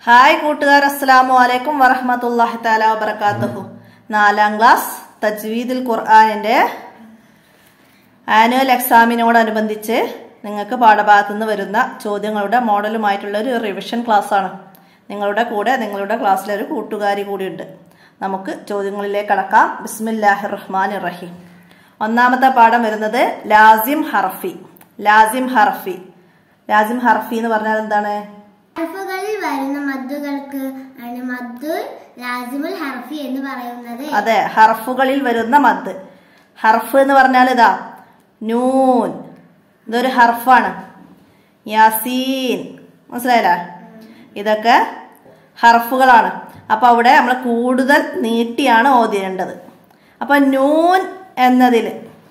Hi കൂട്ടുകാർ അസ്സലാമു അലൈക്കും വറഹമത്തല്ലാഹി താല വബർക്കാത്തുഹു നാലാം ക്ലാസ് തജ്വീദുൽ ഖുർആാനിന്റെ ആനുവൽ എക്സാമിനോടനുബന്ധിച്ച് നിങ്ങൾക്ക് പാഠഭാഗത്തു നിന്ന് വരുന്ന ചോദ്യങ്ങളുടെ മോഡലുമായിട്ടുള്ള ഒരു റിവിഷൻ ക്ലാസ് ആണ് നിങ്ങളുടെ കൂടെ നിങ്ങളുടെ ക്ലാസ്സിലെ ഒരു കൂട്ടുകാരി കൂടിയുണ്ട് നമുക്ക് ചോദ്യങ്ങളിലേക്ക് കടക്കാം ബിസ്മില്ലാഹിർ റഹ്മാൻ റഹീം ഒന്നാമത്തെ പാഠം വരുന്നത് ലാസിം ഹർഫി ലാസിം ഹർഫി ലാസിം ഹർഫി എന്ന് പറഞ്ഞാൽ എന്താണ് ഹർഫുകളിൽ വരുന്ന മദ്ദുകൾക്ക് ആണ് മദ്ദുൽ ലാസിമുൽ ഹർഫി എന്ന് പറയുന്നത് അതെ ഹർഫുകളിൽ വരുന്ന മദ് ഹർഫ് എന്ന് പറഞ്ഞാൽ ഇതാ നൂൻ ഇതൊരു ഹർഫാണ് യാസീൻ മനസ്സിലായില്ല ഇതൊക്കെ ഹർഫുകളാണ് അപ്പൊ അവിടെ നമ്മൾ കൂടുതൽ നീട്ടിയാണ് ഓതിരേണ്ടത് അപ്പൊ നൂൻ എന്നതിൽ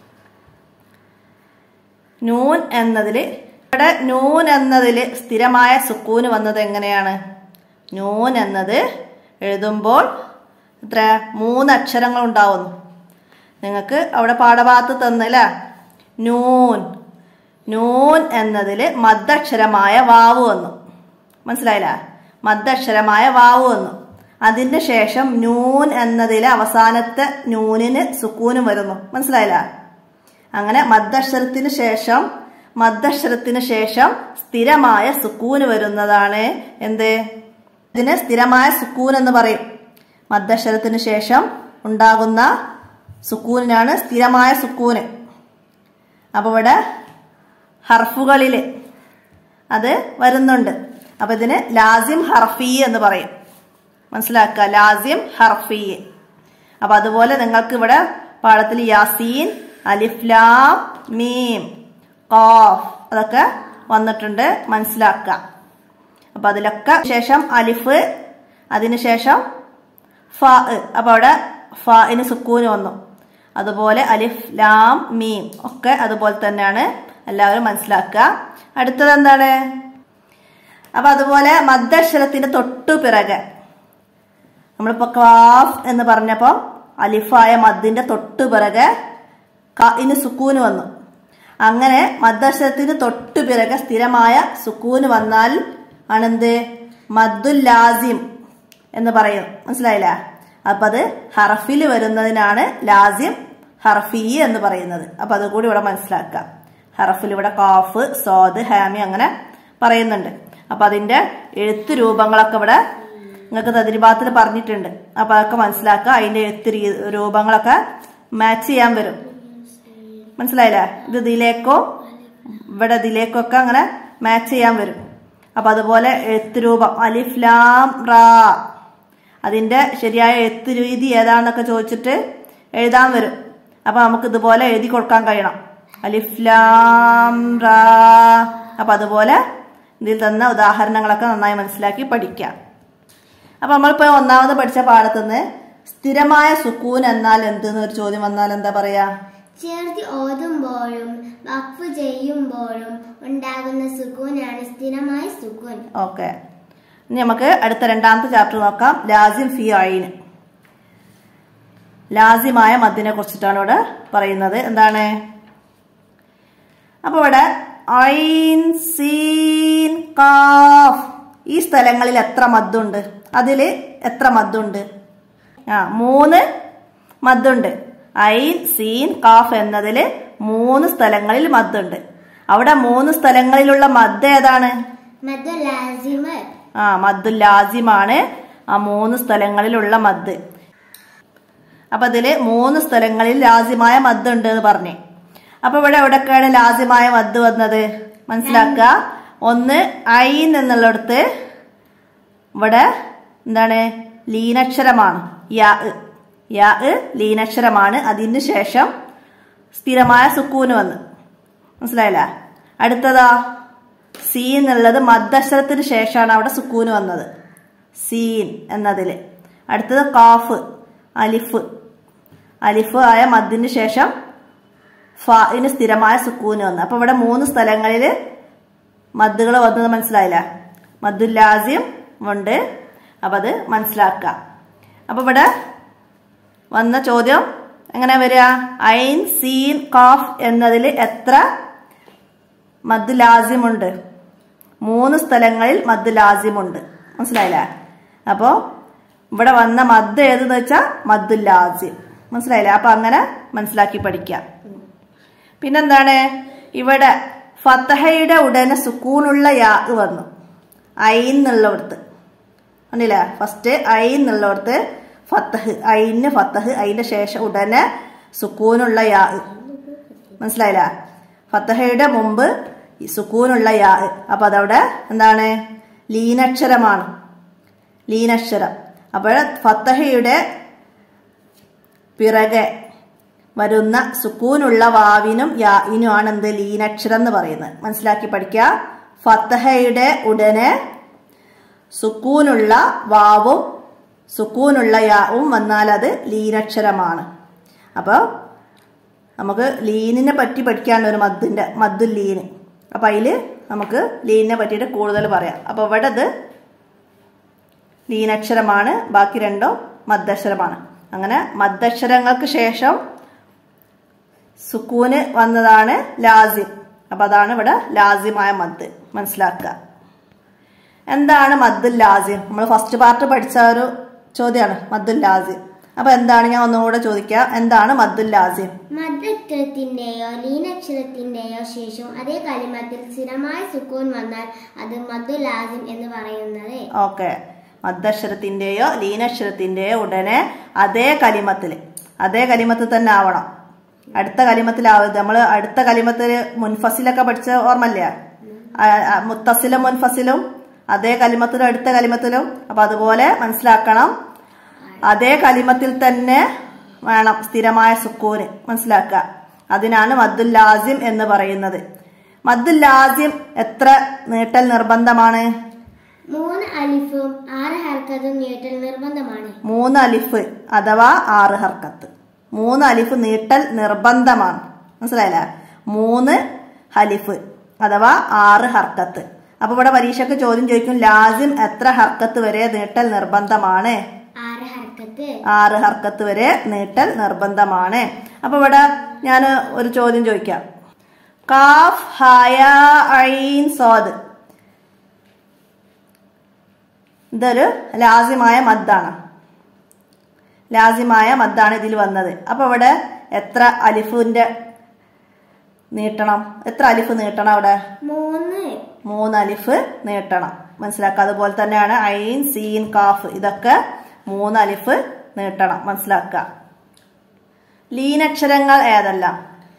നൂൻ എന്നതിൽ ഇവിടെ നൂൻ എന്നതിൽ സ്ഥിരമായ സുക്കൂന് വന്നത് എങ്ങനെയാണ് നൂൻ എന്നത് എഴുതുമ്പോൾ എത്ര മൂന്ന് അക്ഷരങ്ങൾ ഉണ്ടാവുന്നു നിങ്ങൾക്ക് അവിടെ പാഠഭാഗത്ത് തന്നല്ല നൂൻ നൂൻ എന്നതിൽ മദ്ദക്ഷരമായ വാവ് വന്നു മനസ്സിലായില്ല മദ്ദക്ഷരമായ വാവ് വന്നു അതിന്റെ ശേഷം നൂൻ എന്നതിലെ അവസാനത്തെ നൂനിന് സുക്കൂനും വരുന്നു മനസ്സിലായില്ല അങ്ങനെ മദ്ദക്ഷരത്തിന് ശേഷം മദ്ദക്ഷരത്തിന് ശേഷം സ്ഥിരമായ സുക്കൂന് വരുന്നതാണ് എന്ത് ഇതിന് സ്ഥിരമായ സുക്കൂൻ എന്ന് പറയും മദ്ദക്ഷരത്തിന് ശേഷം ഉണ്ടാകുന്ന സുക്കൂനിനാണ് സ്ഥിരമായ സുക്കൂന് അപ്പൊ ഇവിടെ ഹർഫുകളിൽ അത് വരുന്നുണ്ട് അപ്പൊ ഇതിന് ലാസിം ഹർഫി എന്ന് പറയും മനസ്സിലാക്കുക ലാസിം ഹർഫി അപ്പൊ അതുപോലെ നിങ്ങൾക്ക് ഇവിടെ പാഠത്തിൽ യാസീൻ അലിഫ്ലാം മീം ഖാഫ് അതൊക്കെ വന്നിട്ടുണ്ട് മനസ്സിലാക്കുക അപ്പൊ അതിലൊക്കെ ശേഷം അലിഫ് അതിനുശേഷം ഫ അപ്പൊ അവിടെ ഫിന് സുക്കൂന് വന്നു അതുപോലെ അലിഫ് ലാം മീം ഒക്കെ അതുപോലെ തന്നെയാണ് എല്ലാവരും മനസ്സിലാക്കുക അടുത്തത് എന്താണ് അപ്പൊ അതുപോലെ മദ്ദക്ഷരത്തിന്റെ തൊട്ടു പിറകെ നമ്മളിപ്പോ കാഫ് എന്ന് പറഞ്ഞപ്പോ അലിഫായ മദ്ദിന്റെ തൊട്ടു പിറകെ ഇന് സുക്കൂന് വന്നു അങ്ങനെ മദ്ദക്ഷരത്തിന് തൊട്ടു പിറകെ സ്ഥിരമായ സുക്കൂന് വന്നാൽ ആണെന്ത് മദ്ദുൽ ലാസിം എന്ന് പറയും മനസ്സിലായില്ല അപ്പൊ അത് ഹർഫിൽ വരുന്നതിനാണ് ലാസിം ഹർഫി എന്ന് പറയുന്നത് അപ്പൊ അതുകൂടി ഇവിടെ മനസ്സിലാക്കാം ഹർഫിൽ ഇവിടെ കാഫ് സോദ് ഹാമി അങ്ങനെ പറയുന്നുണ്ട് അപ്പൊ അതിന്റെ എഴുത്ത് രൂപങ്ങളൊക്കെ ഇവിടെ നിങ്ങൾക്ക് തദ്രിഭാഗത്തിൽ പറഞ്ഞിട്ടുണ്ട് അപ്പൊ അതൊക്കെ മനസ്സിലാക്കുക അതിന്റെ എഴുത്ത് രൂപങ്ങളൊക്കെ മാച്ച് ചെയ്യാൻ വരും മനസ്സിലായില്ലേ ഇത് ഇതിലേക്കോ ഇവിടെ ഇതിലേക്കോ ഒക്കെ അങ്ങനെ മാച്ച് ചെയ്യാൻ വരും അപ്പൊ അതുപോലെ എഴുത്ത് രൂപം അലിഫ് ലാം റാ അതിന്റെ ശരിയായ എഴുത്ത് രീതി ഏതാണെന്നൊക്കെ ചോദിച്ചിട്ട് എഴുതാൻ വരും അപ്പൊ നമുക്ക് ഇതുപോലെ എഴുതി കൊടുക്കാൻ കഴിയണം അലിഫ് ലാം റാ അപ്പൊ അതുപോലെ ഇതിൽ തന്ന ഉദാഹരണങ്ങളൊക്കെ നന്നായി മനസ്സിലാക്കി പഠിക്കാം അപ്പൊ നമ്മളിപ്പോ ഒന്നാമത് പഠിച്ച പാഠത്തുനിന്ന് സ്ഥിരമായ സുക്കൂൻ എന്നാൽ എന്തെന്ന് ഒരു ചോദ്യം വന്നാൽ എന്താ പറയാ ചേർത്തി ഓതുമ്പോഴും വഖഫ് ചെയ്യുമ്പോഴും ഉണ്ടാകുന്ന സുക്കൂനാണ് സ്ഥിരമായ സുക്കൂൻ ഓക്കെ ഇനി നമുക്ക് അടുത്ത രണ്ടാമത്തെ ചാപ്റ്റർ നോക്കാം ലാസിം ഫി ഐന് ലാസിമായ മദ്ദിനെ കുറിച്ചിട്ടാണ് ഇവിടെ പറയുന്നത് എന്താണ് അപ്പൊ ഇവിടെ ഐൻ സീൻ കാഫ് ഈ സ്ഥലങ്ങളിൽ എത്ര മദ്ദുണ്ട് അതില് എത്ര മദ്ദുണ്ട് ആ മൂന്ന് മദ്ദുണ്ട് ഐൻ സീൻ കാഫ് എന്നതില് മൂന്ന് സ്ഥലങ്ങളിൽ മദ്ദുണ്ട് അവിടെ മൂന്ന് സ്ഥലങ്ങളിലുള്ള മദ് ഏതാണ് മദ്ദുൽ ലാസിമ് ആ മദ്ദു ലാസിമാണ് ആ മൂന്ന് സ്ഥലങ്ങളിലുള്ള മദ് അപ്പൊ ഇതില് മൂന്ന് സ്ഥലങ്ങളിൽ ലാസിമായ മദ് ഉണ്ട് എന്ന് പറഞ്ഞേ അപ്പൊ ഇവിടെ എവിടെയൊക്കെയാണ് ലാസിമായ മദ് വന്നത് മനസ്സിലാക്കുക ഒന്ന് ഐൻ എന്നുള്ളിടത്ത് ഇവിടെ എന്താണ് ലീനക്ഷരമാണ് യാ യാ ലീനക്ഷരമാണ് അതിന് ശേഷം സ്ഥിരമായ സുക്കൂന് വന്ന് മനസ്സിലായില്ല അടുത്തതാ സീൻ എന്നുള്ളത് മദ്ദക്ഷരത്തിന് ശേഷമാണ് അവിടെ സുക്കൂന് വന്നത് സീൻ എന്നതില് അടുത്തത് കാഫ് അലിഫ് അലിഫ് ആയ മദ്ദിന് ശേഷം ഫിന് സ്ഥിരമായ സുക്കൂന് വന്നു അപ്പൊ ഇവിടെ മൂന്ന് സ്ഥലങ്ങളിൽ മദ്ദുകൾ വന്നത് മനസ്സിലായില്ല മദ്ദുൽ ലാസിം ഉണ്ട് അപ്പൊ അത് മനസ്സിലാക്കുക അപ്പൊ ഇവിടെ വന്ന ചോദ്യം എങ്ങനെ വരിക ഐൻ സീൻ കാഫ് എന്നതിൽ എത്ര മദ് ലാസിമുണ്ട് മൂന്ന് സ്ഥലങ്ങളിൽ മദ് ലാസിമുണ്ട് മനസ്സിലായില്ലേ അപ്പോൾ ഇവിടെ വന്ന മദ് ഏതെന്ന് വെച്ചാൽ മദ്ദുൽ ലാസിം മനസ്സിലായില്ലേ അപ്പൊ അങ്ങനെ മനസ്സിലാക്കി പഠിക്കാം പിന്നെന്താണ് ഇവിടെ ഫത്തഹയുടെ ഉടനെ സുക്കൂനുള്ള യാ വന്നു ഐന്നുള്ളിടത്ത് കണ്ടില്ലേ ഫസ്റ്റ് ഐ എന്നുള്ളിടത്ത് ഫത്തഹ് ഐന് ഫത്തഹ് അതിന്റെ ശേഷം ഉടനെ സുക്കൂനുള്ള യാ മനസ്സിലായില്ല ഫത്തഹയുടെ മുമ്പ് ഈ സുക്കൂനുള്ള യാ അപ്പൊ അതവിടെ എന്താണ് ലീനക്ഷരമാണ് ലീനക്ഷരം അപ്പോൾ ഫത്തഹയുടെ പിറകെ വരുന്ന സുക്കൂനുള്ള വാവിനും യാഇനുമാണ് എന്ത് ലീനക്ഷരം എന്ന് പറയുന്നത് മനസ്സിലാക്കി പഠിക്കുക ഫത്തഹയുടെ ഉടനെ സുക്കൂനുള്ള വാവും സുക്കൂനുള്ള യാവും വന്നാൽ അത് ലീനക്ഷരമാണ് അപ്പോൾ നമുക്ക് ലീനിനെ പറ്റി പഠിക്കാനുള്ള ഒരു മദ്ദിന്റെ മദ്ദുൽ ലീന് അപ്പം അതിൽ നമുക്ക് ലീനിനെ പറ്റിയിട്ട് കൂടുതൽ പറയാം അപ്പോൾ ഇവിടെ ഇത് ലീനക്ഷരമാണ് ബാക്കി രണ്ടോ മദ്ദക്ഷരമാണ് അങ്ങനെ മദ്ദക്ഷരങ്ങൾക്ക് ശേഷം സുക്കൂന് വന്നതാണ് ലാസിം അപ്പൊ അതാണ് ഇവിടെ ലാസിമായ മദ് മനസ്സിലാക്കുക എന്താണ് മദ്ദുൽ ലാസിം നമ്മൾ ഫസ്റ്റ് പാർട്ട് പഠിച്ച ഒരു ചോദ്യമാണ് മദ്ദുൽ ലാസിം അപ്പൊ എന്താണ് ഞാൻ ഒന്നുകൂടെ ചോദിക്കാം എന്താണ് മദ്ദുൽ ലാസിം മദ്ദക്ഷരത്തിന്റെയോ ലീനക്ഷരത്തിന്റെയോ ശേഷം അതേ കലിമത്തിൽ സ്ഥിരമായ സുക്കൂൻ വന്നാൽ അത് മദ്ദു ലാസിം എന്ന് പറയുന്നത് ഓക്കെ മദ്ദക്ഷരത്തിന്റെയോ ലീനക്ഷരത്തിന്റെയോ ഉടനെ അതേ കലിമത്തിൽ അതേ കലിമത്തിൽ തന്നെ ആവണം അടുത്ത കലിമത്തിലാവരുത് നമ്മൾ അടുത്ത കലിമത്തിൽ മുൻഫസിലൊക്കെ പഠിച്ച ഓർമ്മല്ലേ ആ, ആ, മുത്തസിലും മുൻഫസിലും അതേ കലിമത്തിലും അടുത്ത കലിമത്തിലും അപ്പൊ അതുപോലെ മനസ്സിലാക്കണം അതേ കലിമത്തിൽ തന്നെ വേണം സ്ഥിരമായ സുക്കൂന് മനസ്സിലാക്കുക അതിനാണ് മദ്ദുൽ ലാസിം എന്ന് പറയുന്നത് മദ്ദുൽ ലാസിം എത്ര നീട്ടൽ നിർബന്ധമാണ് മൂന്ന് അലിഫും ആറ് ഹർക്കത്തും നീട്ടൽ നിർബന്ധമാണ് മൂന്ന് അലിഫ് അഥവാ ആറ് ഹർക്കത്ത് മൂന്ന് അലിഫ് നീട്ടൽ നിർബന്ധമാണ് മനസ്സിലായില്ല മൂന്ന് ഹലിഫ് അഥവാ ആറ് ഹർക്കത്ത് അപ്പൊ ഇവിടെ പരീക്ഷയ്ക്ക് ചോദ്യം ചോദിക്കും ലാസിം എത്ര ഹർക്കത്ത് വരെ നീട്ടൽ നിർബന്ധമാണ് ആറ് ഹർക്കത്ത് ആറ് ഹർക്കത്ത് വരെ നീട്ടൽ നിർബന്ധമാണ് അപ്പൊ ഇവിടെ ഞാൻ ഒരു ചോദ്യം ചോദിക്കാം കാഫ് ഹയ ഐൻ സ്വാദ് ഇതൊരു ലാസിമായ മദ്ദാണ് ലാസിമായ മദ്ദാണ് ഇതിൽ വന്നത് അപ്പൊ ഇവിടെ എത്ര അലിഫിന്റെ നീട്ടണം എത്ര അലിഫ് നീട്ടണം അവിടെ മൂന്ന് മൂന്ന് അലിഫ് നീട്ടണം മനസ്സിലാക്കുക അതുപോലെ തന്നെയാണ് ഐൻ സീൻ കാഫ് ഇതൊക്കെ മൂന്ന് അലിഫ് നീട്ടണം മനസ്സിലാക്കുക ലീനക്ഷരങ്ങൾ ഏതെല്ലാം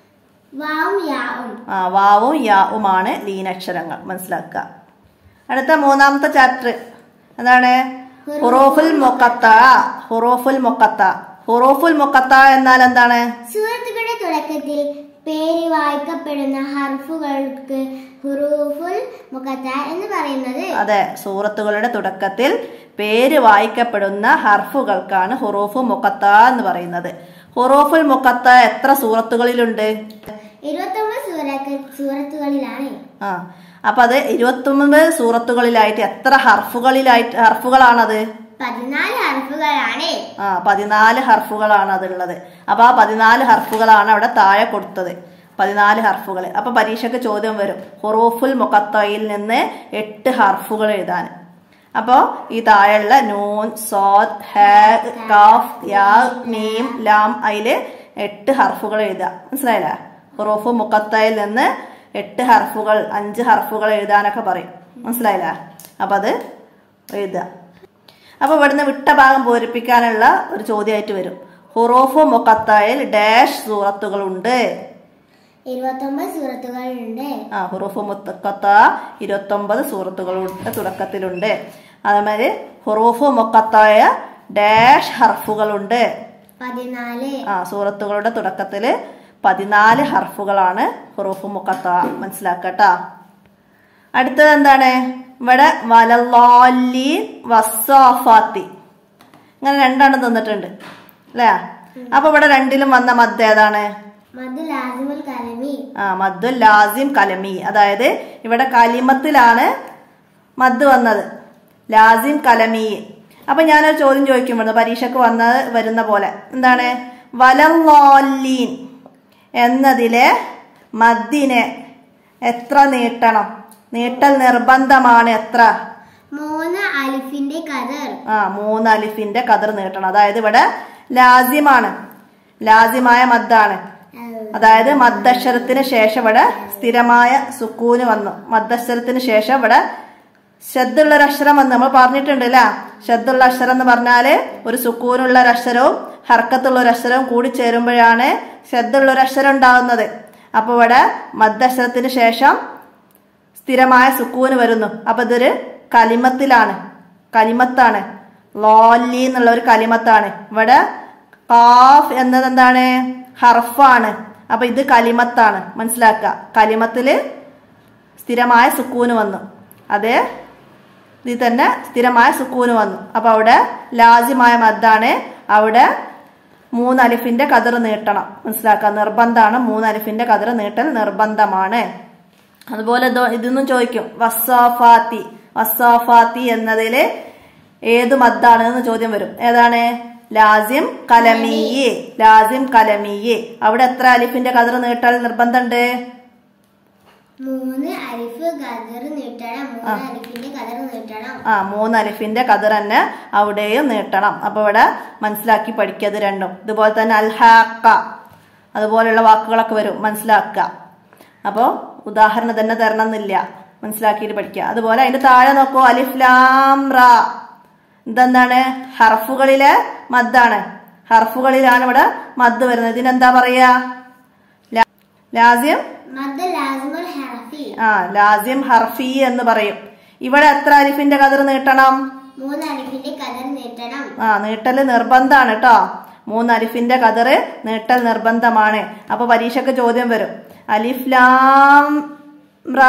വാവും യാവും ആ വാവും യാവുമാണ് ലീനക്ഷരങ്ങൾ മനസ്സിലാക്കുക അടുത്ത മൂന്നാമത്തെ ചാപ്റ്റർ എന്താണ് ഹുറോഫുൽ മൊക്കത്ത ഹുറോഫുൽ മൊക്കത്ത ഹുറോഫുൽ മൊക്കത്ത എന്നാൽ എന്താണ് സൂറത്തുകളുടെ തുടക്കത്തിൽ പേര് വായിക്കപ്പെടുന്ന ഹർഫുകൾക്ക് ഹുറൂഫുൽ മുഖത്ത എന്ന് പറയുന്നത് അതെ സൂറത്തുകളുടെ തുടക്കത്തിൽ പേര് വായിക്കപ്പെടുന്ന ഹർഫുകൾക്കാണ് ഹുറൂഫു മുക്കത്ത എന്ന് പറയുന്നത് ഹുറൂഫുൽ മുക്കത്ത എത്ര സൂറത്തുകളിലുണ്ട് ഇരുപത്തൊമ്പത് സൂറക്ക സൂറത്തുകളിലാണ് ആ അപ്പൊ അത് ഇരുപത്തൊമ്പത് സൂറത്തുകളിലായിട്ട് എത്ര ഹർഫുകളിലായിട്ട് ഹർഫുകളാണത് പതിനാല് ഹർഫുകളാണ് ആ പതിനാല് ഹർഫുകളാണ് അതുള്ളത് അപ്പൊ ആ പതിനാല് ഹർഫുകളാണ് അവിടെ താഴെ കൊടുത്തത് പതിനാല് ഹർഫുകൾ അപ്പൊ പരീക്ഷയ്ക്ക് ചോദ്യം വരും ഹുറൂഫുൽ മുഖത്തയിൽ നിന്ന് എട്ട് ഹർഫുകൾ എഴുതാൻ അപ്പോ ഈ താഴെയുള്ള നൂൻ സോദ് ഹേ കാഫ് യാ മീം ലാം അതില് എട്ട് ഹർഫുകൾ എഴുതുക മനസ്സിലായില്ലേ ഹുറൂഫു മുഖത്തയിൽ നിന്ന് എട്ട് ഹർഫുകൾ അഞ്ച് ഹർഫുകൾ എഴുതാനൊക്കെ പറയും മനസ്സിലായില്ലേ അപ്പൊ അത് എഴുതുക അപ്പൊ ഇവിടുന്ന് വിട്ട ഭാഗം പൂരിപ്പിക്കാനുള്ള ഒരു ചോദ്യമായിട്ട് വരും ഹുറോഫു മുഖത്തായിൽ ഡാഷ് സൂറത്തുകളുണ്ട് ഇരുപത്തൊമ്പത് സൂറത്തുകളുണ്ട് ആ ഹുറൂഫു മുത്തക്കത്ത ഇരുപത്തൊമ്പത് സൂറത്തുകളുടെ തുടക്കത്തിലുണ്ട് അതേമാതിരി ഹുറൂഫു മുക്കത്തായ ഡാഷ് ഹർഫുകളുണ്ട് പതിനാല് ആ സൂറത്തുകളുടെ തുടക്കത്തില് പതിനാല് ഹർഫുകളാണ് ഹുറൂഫു മുക്കത്ത മനസ്സിലാക്കട്ടാ അടുത്തത് എന്താണ് ഇവിടെ വലല്ലാലീൻ വസ്സാഫാത്തി ഇങ്ങനെ രണ്ടെണ്ണം തന്നിട്ടുണ്ട് അല്ലേ അപ്പൊ ഇവിടെ രണ്ടിലും വന്ന മദ് ഏതാണ് മദ് ലാസിമുൽ കലമി ആ മദ്ദുൽ ലാസിം കലമി അതായത് ഇവിടെ കലിമത്തിലാണ് മദ് വന്നത് ലാസിം കലമി അപ്പൊ ഞാനൊരു ചോദ്യം ചോദിക്കുമ്പോൾ പരീക്ഷക്ക് വന്നത് വരുന്ന പോലെ എന്താണ് വലല്ലാലീൻ എന്നതിലെ മദ്ദിനെ എത്ര നീട്ടണം നീട്ടൽ നിർബന്ധമാണ് എത്ര മൂന്ന് അലിഫിന്റെ കതർ ആ മൂന്ന് അലിഫിന്റെ കതിർ നീട്ടണം അതായത് ഇവിടെ ലാസിമാണ് ലാസിമായ മദ്ദാണ് അതായത് മദ്ദക്ഷരത്തിന് ശേഷം ഇവിടെ സ്ഥിരമായ സുക്കൂന് വന്നു മദ്ദക്ഷരത്തിന് ശേഷം ഇവിടെ ശ്രദ്ധുള്ള ഒരു അക്ഷരം വന്നു നമ്മൾ പറഞ്ഞിട്ടുണ്ട് അല്ല ശ്രദ്ധുള്ള അക്ഷരം എന്ന് പറഞ്ഞാല് ഒരു സുക്കൂനുള്ള ഒരു അക്ഷരവും ഹർക്കത്തുള്ള ഒരു അക്ഷരവും കൂടി ചേരുമ്പോഴാണ് ശ്രദ്ധുള്ള ഒരു അക്ഷരം ഉണ്ടാകുന്നത് അപ്പൊ ഇവിടെ മദ്ദക്ഷരത്തിന് ശേഷം സ്ഥിരമായ സുക്കൂന് വരുന്നു അപ്പൊ ഇതൊരു കലിമത്തിലാണ് കലിമത്താണ് ലോലി എന്നുള്ള ഒരു കലിമത്താണ് ഇവിടെ കാഫ് എന്നത് എന്താണ് ഹർഫാണ് അപ്പൊ ഇത് കലിമത്താണ് മനസ്സിലാക്കുക കലിമത്തില് സ്ഥിരമായ സുക്കൂന് വന്നു അതേ ഇതിൽ തന്നെ സ്ഥിരമായ സുക്കൂന് വന്നു അപ്പൊ അവിടെ ലാജിമായ മദ്ദാണ് അവിടെ മൂന്ന് അലിഫിന്റെ കതിർ നീട്ടണം മനസ്സിലാക്കുക നിർബന്ധമാണ് മൂന്ന് അലിഫിന്റെ കതിർ നീട്ടൽ നിർബന്ധമാണ് അതുപോലെ ഇതോ- ഇതൊന്നും ചോദിക്കും വസ്സാഫാത്തി വസ്സാഫാത്തി എന്നതില് ഏത് മദ്ദാണ് എന്ന് ചോദ്യം വരും ഏതാണ് ലാസിം കലമിയെ ലാസിം കലമിയെ അവിടെ എത്ര അലിഫിന്റെ കതിർ നീട്ടൽ നിർബന്ധമുണ്ട് മൂന്ന് അലിഫ് കതർ നീട്ടണം മൂന്ന് അലിഫിന്റെ കതർ നീട്ടണം ആ മൂന്ന് അലിഫിന്റെ കതിർ തന്നെ അവിടെയും നീട്ടണം അപ്പൊ ഇവിടെ മനസ്സിലാക്കി പഠിക്കത് രണ്ടും ഇതുപോലെ തന്നെ അൽഹാക്ക അതുപോലെയുള്ള വാക്കുകളൊക്കെ വരും മനസ്സിലാക്കുക അപ്പോൾ ഉദാഹരണം തന്നെ തരണം എന്നില്ല മനസ്സിലാക്കിയിട്ട് പഠിക്കുക അതുപോലെ അതിന്റെ താഴെ നോക്കൂ അലിഫ് ലാം റാ ഇതെന്താണ് ഹർഫുകളിലെ മദ്ദാണ് ഹർഫുകളിലാണ് ഇവിടെ മദ് വരുന്നത് ഇതിനെന്താ പറയാ ലാ- ലാസ്യം മദ് ലാസിമുൽ ഹറഫി ആ ലാസ്യം ഹർഫി എന്ന് പറയും ഇവിടെ എത്ര അലിഫിന്റെ കതിർ നീട്ടണം മൂന്ന് അലിഫിന്റെ കതർ നീട്ടണം ആ നീട്ടല് നിർബന്ധമാണ് കേട്ടോ മൂന്ന് അലിഫിന്റെ കതിർ നീട്ടൽ നിർബന്ധമാണ് അപ്പൊ പരീക്ഷയ്ക്ക് ചോദ്യം വരും അലിഫ് ലാം റാ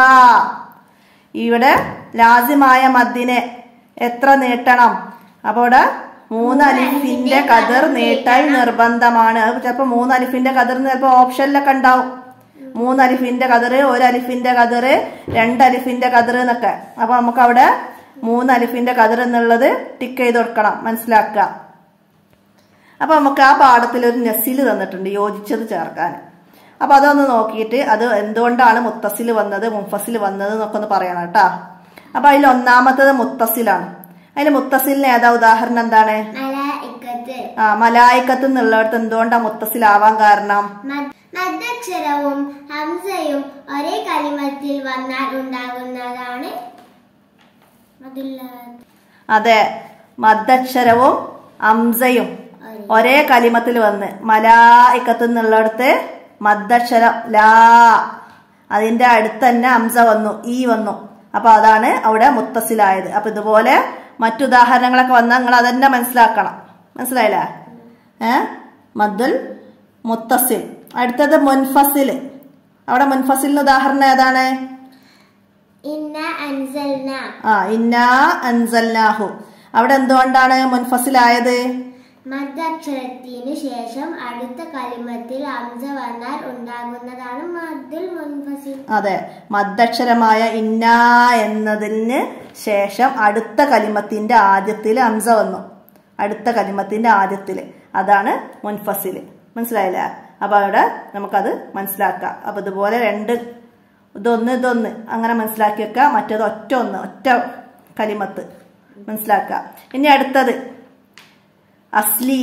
ഇവിടെ ലാസിമായ മദ്ദിനെ എത്ര നീട്ടണം അപ്പൊ ഇവിടെ മൂന്ന് അലിഫിന്റെ കതിർ നീട്ടൽ നിർബന്ധമാണ് അത് ചിലപ്പോ മൂന്ന് അലിഫിന്റെ കതിർ ചിലപ്പോ ഓപ്ഷനിലൊക്കെ ഉണ്ടാവും മൂന്ന് അലിഫിന്റെ കതിർ ഒരു അലിഫിന്റെ കതിർ രണ്ട് അലിഫിന്റെ കതിർ എന്നൊക്കെ അപ്പൊ നമുക്ക് അവിടെ മൂന്ന് അലിഫിന്റെ കതിർ എന്നുള്ളത് ടിക്ക് ചെയ്ത് കൊടുക്കണം മനസ്സിലാക്കുക അപ്പൊ നമുക്ക് ആ പാഠത്തിൽ ഒരു നെസിൽ തന്നിട്ടുണ്ട് യോജിച്ചത് ചേർക്കാൻ അപ്പൊ അതൊന്ന് നോക്കിയിട്ട് അത് എന്തുകൊണ്ടാണ് മുത്തസിൽ വന്നത് മുഫസിൽ വന്നത് എന്നൊക്കെ ഒന്ന് പറയണം കേട്ടാ അപ്പൊ അതിൽ ഒന്നാമത്തത് മുത്തസിലാണ് അതിൽ മുത്തസിലിന് ഏതാ ഉദാഹരണം എന്താണ് മലായിക്കത്ത് ആ മലായിക്കത്ത് എന്നുള്ളിടത്ത് എന്തുകൊണ്ടാ മുത്തസിലാവാൻ കാരണം മദ്- മദ്ദക്ഷരവും ഹംസയും ഒരേ കലിമത്തിൽ വന്നാൽ ഉണ്ടാകുന്നതാണ് മദുല്ലാ- അതെ മദ്ദക്ഷരവും അംസയും ഒരേ കലിമത്തിൽ വന്ന് മലായിക്കത്ത് എന്നുള്ളിടത്ത് മദ്ദക്ഷരം ലാ അതിന്റെ അടുത്ത് തന്നെ അംസ വന്നു ഈ വന്നു അപ്പൊ അതാണ് അവിടെ മുത്തസിലായത് അപ്പൊ ഇതുപോലെ മറ്റുദാഹരണങ്ങളൊക്കെ വന്നാൽ നിങ്ങൾ അതന്നെ മനസ്സിലാക്കണം മനസ്സിലായില്ലേ ഏ മദ്ദുൽ മുത്തസിൽ അടുത്തത് മുൻഫസിൽ അവിടെ മുൻഫസിലിന് ഉദാഹരണം ഏതാണ് ഇന്ന അൻസൽന ആ ഇന്നാ അൻസൽനാഹു അവിടെ എന്തുകൊണ്ടാണ് മുൻഫസിലായത് മദ്ദക്ഷരത്തിന് ശേഷം അടുത്ത കലിമത്തിൽ ഹംസ വന്നാൽ ഉണ്ടാകുന്നതാണ് മദ്ദുൽ മുൻഫസിൽ അതെ മദ്ദക്ഷരമായ ഇന്ന എന്നതിന് ശേഷം അടുത്ത കലിമത്തിന്റെ ആദ്യത്തിൽ അംസ വന്നു അടുത്ത കലിമത്തിന്റെ ആദ്യത്തിൽ അതാണ് മുൻഫസിൽ മനസ്സിലായില്ലേ അപ്പൊ അവിടെ നമുക്കത് മനസ്സിലാക്കാം അപ്പൊ ഇതുപോലെ രണ്ട് ഇതൊന്ന് ഇതൊന്ന് അങ്ങനെ മനസ്സിലാക്കി വെക്കുക മറ്റേത് ഒറ്റ ഒന്ന് ഒറ്റ കലിമത്ത് മനസ്സിലാക്കുക ഇനി അടുത്തത് അസ്ലി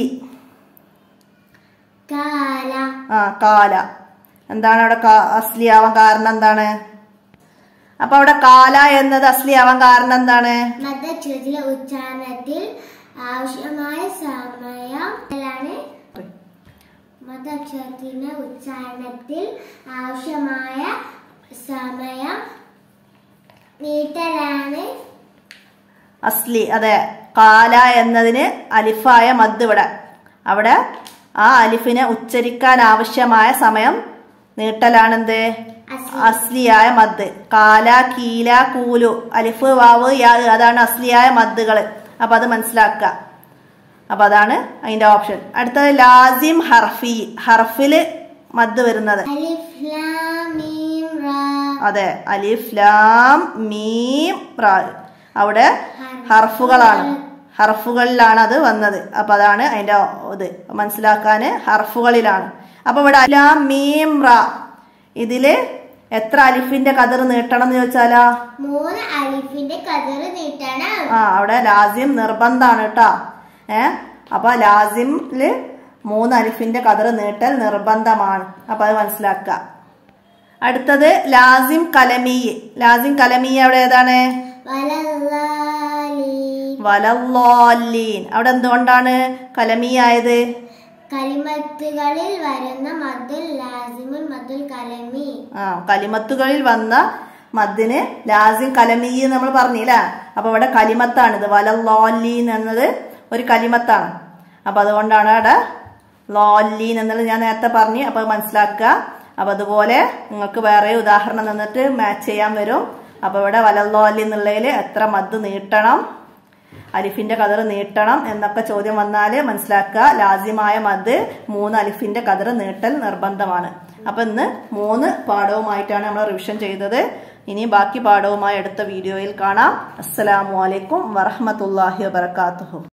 കാല ആ കാല എന്താണ് അവിടെ കാ- അസ്ലിയാവാൻ കാരണം എന്താണ് അപ്പൊ അവിടെ കാല എന്നത് അസ്ലിയാവാൻ കാരണം എന്താണ് മദ്ദക്ഷരത്തിലെ ഉച്ചാരണത്തിൽ ആവശ്യമായ സമയമാണ് മദ്ദക്ഷരത്തിന്റെ ഉച്ചാരണത്തിൽ ആവശ്യമായ സമയം നീട്ടലാണ് അസ്ലി അതെ കാല എന്നതിന് അലിഫായ മദ് ഇവിടെ അവിടെ ആ അലിഫിനെ ഉച്ചരിക്കാൻ ആവശ്യമായ സമയം നീട്ടലാണെന്ത് അസ്ലി. അസ്ലിയായ മദ് കാല കീല കൂലു അലിഫ് വാവ് യാ അതാണ് അസ്ലിയായ മദ്ദുകൾ അപ്പൊ അത് മനസ്സിലാക്കുക അപ്പൊ അതാണ് അതിന്റെ ഓപ്ഷൻ അടുത്തത് ലാസിം ഹർഫി ഹർഫില് മദ് വരുന്നത് അലിഫ് ലാം മീം റാ അതെ അലിഫ് ലാം മീം റാ അവിടെ ഹർഫുകളാണ് ഹർഫുകളിലാണ് അത് വന്നത് അപ്പൊ അതാണ് അതിന്റെ ഇത് മനസ്സിലാക്കാന് ഹർഫുകളിലാണ് അപ്പൊ ഇവിടെ ലാം മീം റാ ഇതില് എത്ര അലിഫിന്റെ കതിർ നീട്ടണം എന്ന് ചോദിച്ചാലാ മൂന്ന് അലിഫിന്റെ കതിറ് നീട്ടണം ആ അവിടെ ലാസിം നിർബന്ധാണ് കേട്ടോ ഏ അപ്പൊ ലാസിമില് മൂന്ന് അലിഫിന്റെ കതിർ നീട്ടൽ നിർബന്ധമാണ് അപ്പൊ അത് മനസ്സിലാക്കുക അടുത്തത് ലാസിം കലമീ ലാസിം കലമീ അവിടെ ഏതാണ് വലല്ലാലീൻ. വലല്ലോല്ലീൻ അവിടെ എന്തുകൊണ്ടാണ് കലമീ ആയത് കലിമത്തുകളിൽ വരുന്ന മദ്ദുൽ ലാസിമുൽ മദ്ദുൽ കലമി ആ കലിമത്തുകളിൽ വന്ന മദ്ദിന് ലാസിം കലമീ നമ്മൾ പറഞ്ഞില്ല അപ്പൊ ഇവിടെ കലിമത്താണ് ഇത് വലല്ലോല്ലീൻ എന്നത് ഒരു കലിമത്താണ് അപ്പൊ അതുകൊണ്ടാണ് അവിടെ ലോല്ലീൻ എന്നുള്ളത് ഞാൻ നേരത്തെ പറഞ്ഞു അപ്പൊ അത് മനസ്സിലാക്കുക അപ്പൊ അതുപോലെ നിങ്ങൾക്ക് വേറെ ഉദാഹരണം തന്നിട്ട് മാച്ച് ചെയ്യാൻ വരും അപ്പൊ ഇവിടെ വലല്ലോല്ലി എന്നുള്ളതിൽ എത്ര മദ് നീട്ടണം അലിഫിന്റെ കതിർ നീട്ടണം എന്നൊക്കെ ചോദ്യം വന്നാൽ മനസ്സിലാക്കുക ലാസ്യമായ മദ് മൂന്ന് അലിഫിന്റെ കതിർ നീട്ടൽ നിർബന്ധമാണ് അപ്പൊ ഇന്ന് മൂന്ന് പാഠവുമായിട്ടാണ് നമ്മൾ റിവിഷൻ ചെയ്തത് ഇനി ബാക്കി പാഠവുമായി അടുത്ത വീഡിയോയിൽ കാണാം അസ്സലാമു അലൈക്കും വറഹമത്തല്ലാഹി വബർക്കാത്തുഹു